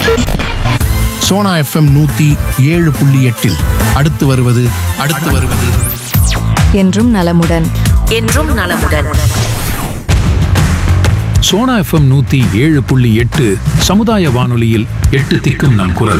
Sona FM நூத்தி ஏழு புள்ளி எட்டில் அடுத்து வருவது அடுத்து வருவது என்றும் நலமுடன் என்றும் நலமுடன் சோனா எஃப்எம் நூத்தி ஏழு புள்ளி எட்டு சமுதாய வானொலியில் எட்டு திக்கும் நம் குரல்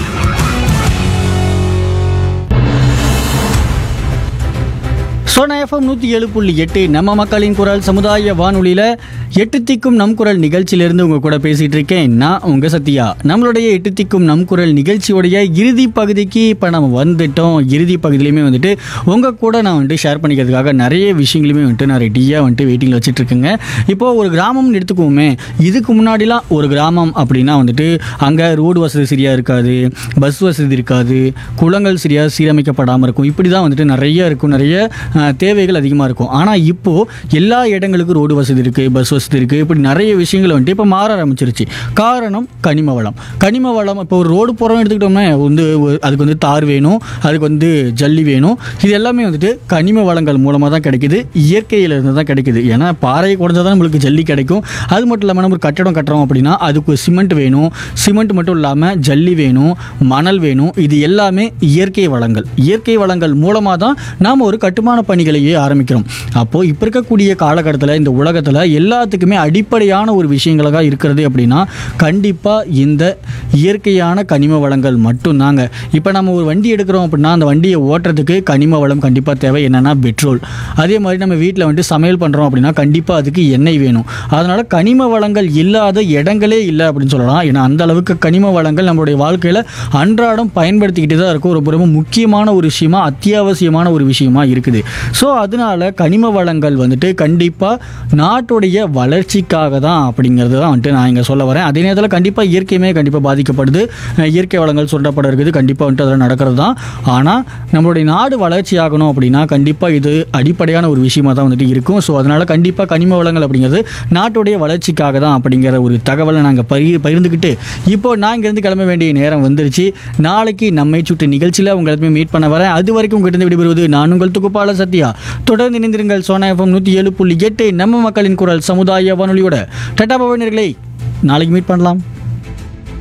சோனா எஃப்எம் நூற்றி ஏழு புள்ளி எட்டு நம்ம மக்களின் குரல் சமுதாய வானொலியில் எட்டு திக்கும் நம் குரல் நிகழ்ச்சியிலிருந்து உங்கள் கூட பேசிகிட்டு இருக்கேன் நான் உங்கள் சத்யா நம்மளுடைய எட்டு திக்கும் நம் குரல் நிகழ்ச்சியோடைய இறுதி பகுதிக்கு இப்போ நம்ம வந்துட்டோம் இறுதி பகுதியிலையுமே வந்துட்டு உங்கள் கூட நான் வந்துட்டு ஷேர் பண்ணிக்கிறதுக்காக நிறைய விஷயங்களையுமே வந்துட்டு நான் ரெடியாக வந்துட்டு வெயிட்டிங்கில் வச்சுட்டு இருக்கேங்க இப்போ ஒரு கிராமம்னு எடுத்துக்குவோமே இதுக்கு முன்னாடிலாம் ஒரு கிராமம் அப்படின்னா வந்துட்டு அங்கே ரோடு வசதி சரியாக இருக்காது பஸ் வசதி இருக்காது குளங்கள் சரியாக சீரமைக்கப்படாமல் இருக்கும் இப்படி தான் வந்துட்டு நிறைய இருக்கும் நிறைய அஹ், தேவைகள் அதிகமாக இருக்கும் ஆனால் இப்போது எல்லா இடங்களுக்கும் ரோடு வசதி இருக்குது பஸ் வசதி இருக்குது இப்படி நிறைய விஷயங்கள் வந்துட்டு இப்போ மாற ஆரம்பிச்சிருச்சு காரணம் கனிம வளம் கனிம வளம் இப்போ ஒரு ரோடு போகிறோம் எடுத்துக்கிட்டோம்னா வந்து ஒரு- அதுக்கு வந்து தார் வேணும் அதுக்கு வந்து ஜல்லி வேணும் இது எல்லாமே வந்துட்டு கனிம வளங்கள் மூலமாக தான் கிடைக்குது இயற்கையிலிருந்து தான் கிடைக்குது ஏன்னா பாறை குறைஞ்சா தான் நம்மளுக்கு ஜல்லி கிடைக்கும் அது மட்டும் இல்லாமல் நம்ம ஒரு கட்டடம் கட்டுறோம் அப்படின்னா அதுக்கு சிமெண்ட் வேணும் சிமெண்ட் மட்டும் இல்லாமல் ஜல்லி வேணும் மணல் வேணும் இது எல்லாமே இயற்கை வளங்கள் இயற்கை வளங்கள் மூலமாக தான் நாம் ஒரு கட்டுமான பணிகளையே ஆரம்பிக்கிறோம் அப்போது இப்போ இருக்கக்கூடிய காலகட்டத்தில் இந்த உலகத்தில் எல்லாத்துக்குமே அடிப்படையான ஒரு விஷயங்களாக இருக்கிறது அப்படின்னா கண்டிப்பாக இந்த இயற்கையான கனிம வளங்கள் மட்டும்தாங்க இப்போ நம்ம ஒரு வண்டி எடுக்கிறோம் அப்படின்னா அந்த வண்டியை ஓட்டுறதுக்கு கனிம வளம் கண்டிப்பாக தேவை என்னென்னா பெட்ரோல் அதே மாதிரி நம்ம வீட்டில் வந்துட்டு சமையல் பண்ணுறோம் அப்படின்னா கண்டிப்பாக அதுக்கு எண்ணெய் வேணும் அதனால் கனிம வளங்கள் இல்லாத இடங்களே இல்லை அப்படின்னு சொல்லலாம் ஏன்னா அந்த அளவுக்கு கனிம வளங்கள் நம்மளுடைய வாழ்க்கையில் அன்றாடம் பயன்படுத்திக்கிட்டு தான் இருக்கும் ரொம்ப ரொம்ப முக்கியமான ஒரு விஷயமா அத்தியாவசியமான ஒரு விஷயமா இருக்குது ஸோ அதனால கனிம வளங்கள் வந்துட்டு கண்டிப்பாக நாட்டுடைய வளர்ச்சிக்காக தான் அப்படிங்கிறது தான் வந்துட்டு நான் இங்கே சொல்ல வரேன் அதே நேரத்தில் கண்டிப்பாக இயற்கையுமே கண்டிப்பாக பாதிக்கப்படுது அஹ் இயற்கை வளங்கள் சுரண்டப்பட இருக்குது கண்டிப்பாக வந்துட்டு அதில் நடக்கிறது தான் ஆனால் நம்மளுடைய நாடு வளர்ச்சி ஆகணும் அப்படின்னா கண்டிப்பாக இது அடிப்படையான ஒரு விஷயமா தான் வந்துட்டு இருக்கும் ஸோ அதனால் கண்டிப்பாக கனிம வளங்கள் அப்படிங்கிறது நாட்டுடைய வளர்ச்சிக்காக தான் அப்படிங்கிற ஒரு தகவலை நாங்கள் பரி பகிர்ந்துக்கிட்டு இப்போ நான் இங்கேருந்து கிளம்ப வேண்டிய நேரம் வந்துருச்சு நாளைக்கு நம்மை சுற்றி நிகழ்ச்சியில் உங்களை எல்லாத்தையுமே மீட் பண்ண வரேன் அது வரைக்கும் உங்கள்கிட்ட விடைபெறுவது நான் உங்கள் துக்குப்பாள சத்யா தொடர்ந்து இணைந்திருங்கள் சோனா எஃப்எம் நூற்றி ஏழு புள்ளி எட்டு நம்ம மக்களின் குரல் சமுதாய வானொலியோட டட்டா பவனர்களை நாளைக்கு மீட் பண்ணலாம்